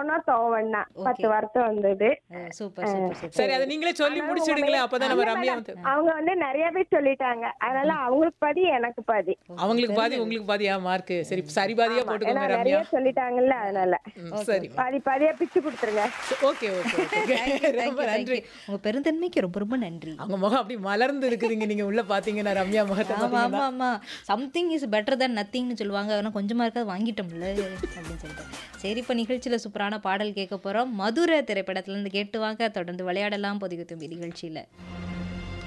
தோணா தோவண்ணா பத்து வார்த்தை வந்தது சூப்பர் சூப்பர் சூப்பர் சரி அதை நீங்களே சொல்லி முடிச்சிடுங்களேன் அப்பதான் நம்ம ரம்யா வந்து அவங்க வந்து நிறைய பேர் சொல்லிட்டாங்க அதனால அவங்களுக்கு பாதி எனக்கு பாதி அவங்களுக்கு பாதி உங்களுக்கு பாதியா மார்க் சரி சரி பாதியா ஏன்னா போட்டுக்கோங்க நிறைய ரம்யா சொல்லிட்டாங்கல்ல அதனால ம், சரி பாதி பாதியா பிச்சு கொடுத்துருங்க ஓகே ஓகே ஓகே ரொம்ப நன்றி உங்க பெருந்தன்மைக்கு ரொம்ப ரொம்ப நன்றி அவங்க முகம் அப்படி மலர்ந்து இருக்குதுங்க நீங்க உள்ள பாத்தீங்கன்னா ரம்யா முகத்தை ஆமா பாத்தீங்கன்னா ஆமா ஆமா சம்திங் இஸ் பெட்டர் than நத்திங்னு சொல்லுவாங்க ஆனால் கொஞ்சமா இருக்காது வாங்கிட்டோம்ல அப்படின்னு சொல்லிட்டு சரி இப்போ நிகழ்ச்சியில சூப்பரான பாடல் கேட்க போறோம் மதுரை திரைப்படத்துல இருந்து கேட்டு வாங்க தொடர்ந்து விளையாடலாம் பொதிகு தும்பி நிகழ்ச்சியில